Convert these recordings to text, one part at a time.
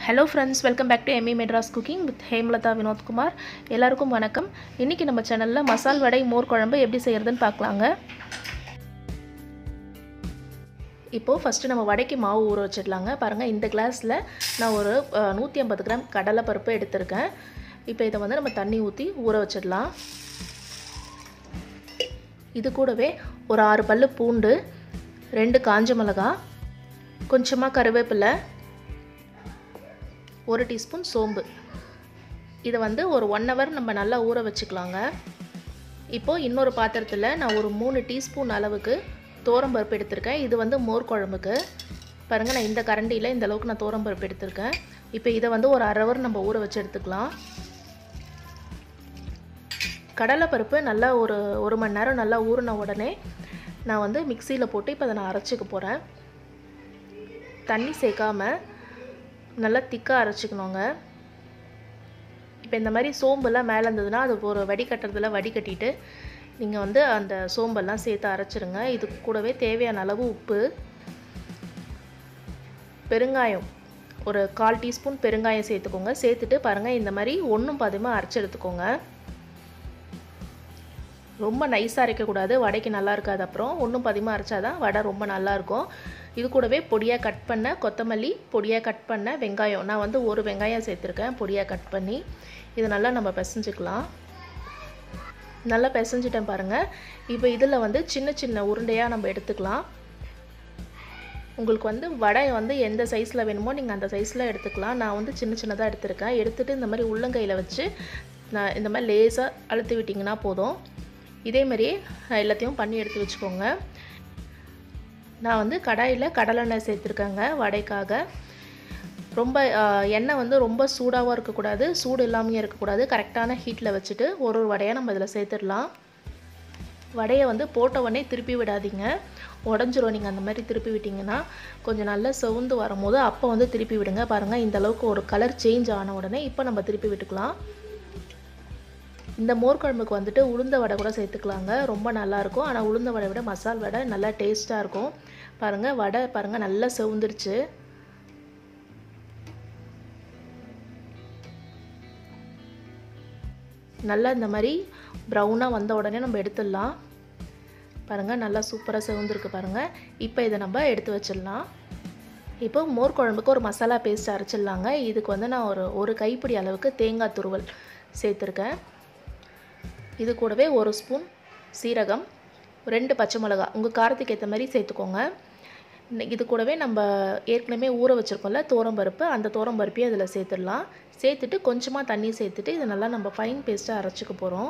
hello friends welcome back to ME Madras cooking with Hemalatha Vinothkumar எல்லாருக்கும் வணக்கம் இன்றைக்கி நம்ம சேனலில் மசால் வடை மோர் குழம்பு எப்படி செய்கிறதுன்னு பார்க்கலாங்க இப்போது ஃபஸ்ட்டு நம்ம வடைக்கு மாவு ஊற வச்சிடலாங்க பாருங்கள் இந்த கிளாஸில் நான் ஒரு நூற்றி ஐம்பது கிராம் கடலை பருப்பு எடுத்திருக்கேன் இப்போ இதை வந்து நம்ம தண்ணி ஊற்றி ஊற வச்சிடலாம் இது கூடவே ஒரு ஆறு பல்லு பூண்டு ரெண்டு காஞ்ச மிளகா கொஞ்சமாக கருவேப்பிலை ஒரு டீஸ்பூன் சோம்பு இதை வந்து ஒரு ஒன் ஹவர் நம்ம நல்லா ஊற வச்சுக்கலாங்க இப்போது இன்னொரு பாத்திரத்தில் நான் ஒரு மூணு டீஸ்பூன் அளவுக்கு தோரம்பருப்பு எடுத்திருக்கேன் இது வந்து மோர் குழம்புக்கு பாருங்கள் நான் இந்த கரண்டியில் இந்த அளவுக்கு நான் தோரம்பருப்பு எடுத்திருக்கேன் இப்போ இதை வந்து ஒரு அரை ஹவர் நம்ம ஊற வச்சு எடுத்துக்கலாம் கடலைப்பருப்பு நல்லா ஒரு ஒரு மணி நேரம் நல்லா ஊறின உடனே நான் வந்து மிக்சியில் போட்டு இப்போ அதை நான் அரைச்சிக்க போகிறேன் தண்ணி சேர்க்காமல் நல்லா திக்காக அரைச்சிக்கணுங்க இப்போ இந்த மாதிரி சோம்பெல்லாம் மேலே இருந்ததுன்னா அது ஒரு வடிகட்டுறதுல வடிகட்டிட்டு நீங்கள் வந்து அந்த சோம்பெல்லாம் சேர்த்து அரைச்சிருங்க இது கூடவே தேவையான அளவு உப்பு பெருங்காயம் ஒரு கால் டீஸ்பூன் பெருங்காயம் சேர்த்துக்கோங்க சேர்த்துட்டு பாருங்கள் இந்த மாதிரி ஒன்றும் பாதியமாக அரைச்சி எடுத்துக்கோங்க ரொம்ப நைஸாக அரைக்கக்கூடாது வடைக்கு நல்லா இருக்காது அப்புறம் ஒன்றும் பதிமாக அரைச்சாதான் வடை ரொம்ப நல்லாயிருக்கும் இது கூடவே பொடியாக கட் பண்ண கொத்தமல்லி பொடியாக கட் பண்ண வெங்காயம் நான் வந்து ஒரு வெங்காயம் சேர்த்துருக்கேன் பொடியாக கட் பண்ணி இது நல்லா நம்ம பிசைஞ்சுக்கலாம் நல்லா பிசைஞ்சிட்டேன் பாருங்கள் இப்போ இதில் வந்து சின்ன சின்ன உருண்டையாக நம்ம எடுத்துக்கலாம் உங்களுக்கு வந்து வடை வந்து எந்த சைஸில் வேணுமோ நீங்கள் அந்த சைஸில் எடுத்துக்கலாம் நான் வந்து சின்ன சின்னதாக எடுத்திருக்கேன் எடுத்துகிட்டு இந்த மாதிரி உள்ளங்கையில் வச்சு நான் இந்த மாதிரி லேஸாக அழுத்தி விட்டிங்கன்னா போதும் இதே மாதிரியே எல்லாத்தையும் பண்ணி எடுத்து வச்சுக்கோங்க நான் வந்து கடாயில் கடலெண்ணெய் சேர்த்துருக்கேங்க வடைக்காக ரொம்ப எண்ணெய் வந்து ரொம்ப சூடாகவும் இருக்கக்கூடாது சூடு இல்லாமையும் இருக்கக்கூடாது கரெக்டான ஹீட்டில் வச்சுட்டு ஒரு ஒரு வடையாக நம்ம இதில் சேர்த்துடலாம் வடையை வந்து போட்ட உடனே திருப்பி விடாதீங்க உடஞ்சிரும் நீங்கள் அந்த மாதிரி திருப்பி விட்டிங்கன்னா கொஞ்சம் நல்லா செவுந்து வரும்போது அப்போ வந்து திருப்பி விடுங்க பாருங்கள் இந்த அளவுக்கு ஒரு கலர் சேஞ்ச் ஆன உடனே இப்போ நம்ம திருப்பி விட்டுக்கலாம் இந்த மோர் குழம்புக்கு வந்துட்டு உளுந்த வடை கூட சேர்த்துக்கலாங்க ரொம்ப நல்லாயிருக்கும் ஆனால் உளுந்த வடை விட மசால் வடை நல்லா டேஸ்ட்டாக இருக்கும் பாருங்கள் வடை பாருங்கள் நல்லா செவுந்துருச்சு நல்லா இந்த மாதிரி ப்ரௌனாக வந்த உடனே நம்ம எடுத்துடலாம் பாருங்கள் நல்லா சூப்பராக செவந்துருக்கு பாருங்கள் இப்போ இதை நம்ம எடுத்து வச்சிடலாம் இப்போ மோர் குழம்புக்கு ஒரு மசாலா பேஸ்ட் அரைச்சிடலாங்க இதுக்கு வந்து நான் ஒரு ஒரு கைப்பிடி அளவுக்கு தேங்காய் துருவல் சேர்த்துருக்கேன் இது கூடவே ஒரு ஸ்பூன் சீரகம் ரெண்டு பச்சை மிளகா உங்கள் காரத்துக்கு ஏற்ற மாதிரி சேர்த்துக்கோங்க இது கூடவே நம்ம ஏற்கனவே ஊற வச்சுருக்கோம்ல தோரம்பருப்பு அந்த தோரம்பருப்பையும் அதில் சேர்த்துடலாம் சேர்த்துட்டு கொஞ்சமாக தண்ணி சேர்த்துட்டு இதை நல்லா நம்ம ஃபைன் பேஸ்ட்டாக அரைச்சிக்க போகிறோம்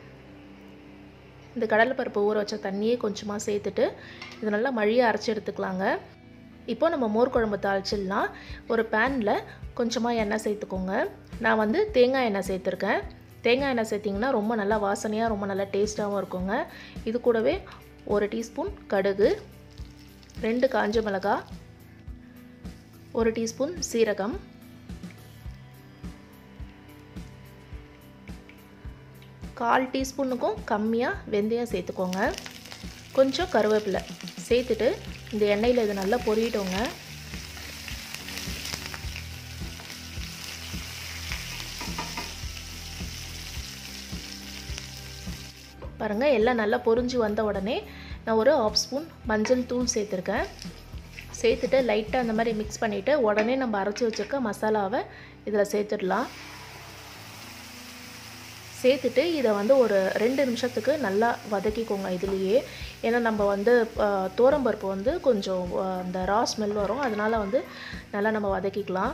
இந்த கடலைப்பருப்பு ஊற வச்ச தண்ணியே கொஞ்சமாக சேர்த்துட்டு இது நல்லா மழியாக அரைச்சி எடுத்துக்கலாங்க இப்போ நம்ம மோர் குழம்பு தாளிச்சிடலாம் ஒரு பேனில் கொஞ்சமாக எண்ணெய் சேர்த்துக்கோங்க நான் வந்து தேங்காய் எண்ணெய் சேர்த்துருக்கேன் தேங்காய் எண்ணெய் சேர்த்திங்கன்னா ரொம்ப நல்லா வாசனையாக ரொம்ப நல்லா டேஸ்ட்டாகவும் இருக்குங்க இது கூடவே ஒரு டீஸ்பூன் கடுகு ரெண்டு காஞ்ச மிளகா ஒரு டீஸ்பூன் சீரகம் கால் டீஸ்பூனுக்கும் கம்மியாக வெந்தயம் சேர்த்துக்கோங்க கொஞ்சம் கருவேப்பிலை சேர்த்துட்டு இந்த எண்ணெயில் இது நல்லா பொரியட்டோங்க பாருங்கள் எல்லாம் நல்லா பொரிஞ்சு வந்த உடனே நான் ஒரு ஆஃப் ஸ்பூன் மஞ்சள் தூள் சேர்த்துருக்கேன் சேர்த்துட்டு லைட்டாக அந்த மாதிரி மிக்ஸ் பண்ணிவிட்டு உடனே நம்ம அரைச்சி வச்சுருக்க மசாலாவை இதில் சேர்த்துடலாம் சேர்த்துட்டு இதை வந்து ஒரு ரெண்டு நிமிஷத்துக்கு நல்லா வதக்கிக்கோங்க இதுலேயே ஏன்னா நம்ம வந்து தோரம்பருப்பு வந்து கொஞ்சம் அந்த ரா ஸ்மெல் வரும் அதனால் வந்து நல்லா நம்ம வதக்கிக்கலாம்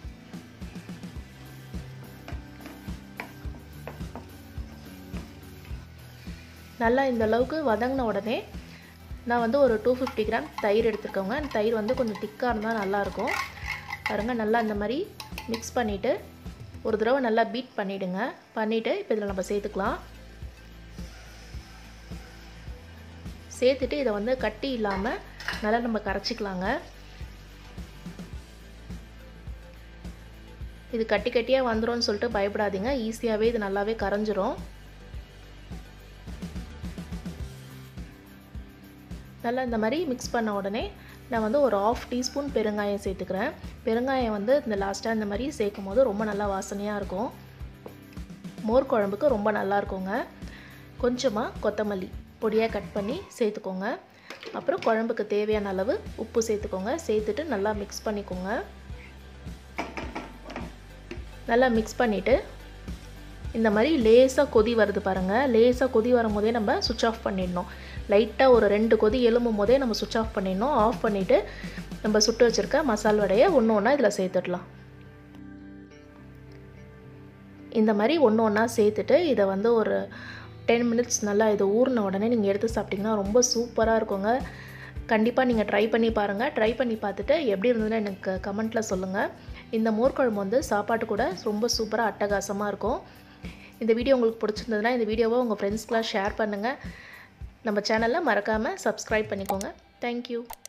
நல்லா இந்த அளவுக்கு வதங்கின உடனே நான் வந்து ஒரு டூ ஃபிஃப்டி கிராம் தயிர் எடுத்துருக்கோங்க அந்த தயிர் வந்து கொஞ்சம் திக்காக இருந்தால் நல்லாயிருக்கும் பாருங்கள் நல்லா இந்த மாதிரி மிக்ஸ் பண்ணிவிட்டு ஒரு தடவை நல்லா பீட் பண்ணிவிடுங்க பண்ணிவிட்டு இப்போ இதில் நம்ம சேர்த்துக்கலாம் சேர்த்துட்டு இதை வந்து கட்டி இல்லாமல் நல்லா நம்ம கரைச்சிக்கலாங்க இது கட்டி கட்டியாக வந்துடும் சொல்லிட்டு பயப்படாதீங்க ஈஸியாகவே இது நல்லாவே கரைஞ்சிரும் நல்லா இந்த மாதிரி மிக்ஸ் பண்ண உடனே நான் வந்து ஒரு ஆஃப் டீஸ்பூன் பெருங்காயம் சேர்த்துக்கிறேன் பெருங்காயம் வந்து இந்த லாஸ்ட்டாக இந்த மாதிரி சேர்க்கும் போது ரொம்ப நல்லா வாசனையாக இருக்கும் மோர் குழம்புக்கு ரொம்ப நல்லா இருக்குங்க கொஞ்சமாக கொத்தமல்லி பொடியாக கட் பண்ணி சேர்த்துக்கோங்க அப்புறம் குழம்புக்கு தேவையான அளவு உப்பு சேர்த்துக்கோங்க சேர்த்துட்டு நல்லா மிக்ஸ் பண்ணிக்கோங்க நல்லா மிக்ஸ் பண்ணிவிட்டு இந்த மாதிரி லேசாக கொதி வருது பாருங்கள் லேசாக கொதி வரும் போதே நம்ம சுவிட்ச் ஆஃப் பண்ணிடணும் லைட்டாக ஒரு ரெண்டு கொதி எழும்பும் போதே நம்ம சுவிட்ச் ஆஃப் பண்ணிடணும் ஆஃப் பண்ணிவிட்டு நம்ம சுட்டு வச்சுருக்க மசால் வடையை ஒன்று ஒன்றா இதில் சேர்த்துடலாம் இந்த மாதிரி ஒன்று ஒன்றா சேர்த்துட்டு இதை வந்து ஒரு டென் மினிட்ஸ் நல்லா இது ஊறின உடனே நீங்கள் எடுத்து சாப்பிட்டிங்கன்னா ரொம்ப சூப்பராக இருக்குங்க கண்டிப்பாக நீங்கள் ட்ரை பண்ணி பாருங்கள் ட்ரை பண்ணி பார்த்துட்டு எப்படி இருந்ததுன்னு எனக்கு கமெண்ட்டில் சொல்லுங்கள் இந்த மோர்க்குழம்பு வந்து சாப்பாட்டு கூட ரொம்ப சூப்பராக அட்டகாசமாக இருக்கும் இந்த வீடியோ உங்களுக்கு பிடிச்சிருந்ததுன்னா இந்த வீடியோவை உங்கள் ஃப்ரெண்ட்ஸ்க்கெலாம் ஷேர் பண்ணுங்கள் நம்ம சேனலில் மறக்காமல் சப்ஸ்கிரைப் பண்ணிக்கோங்க தேங்க்யூ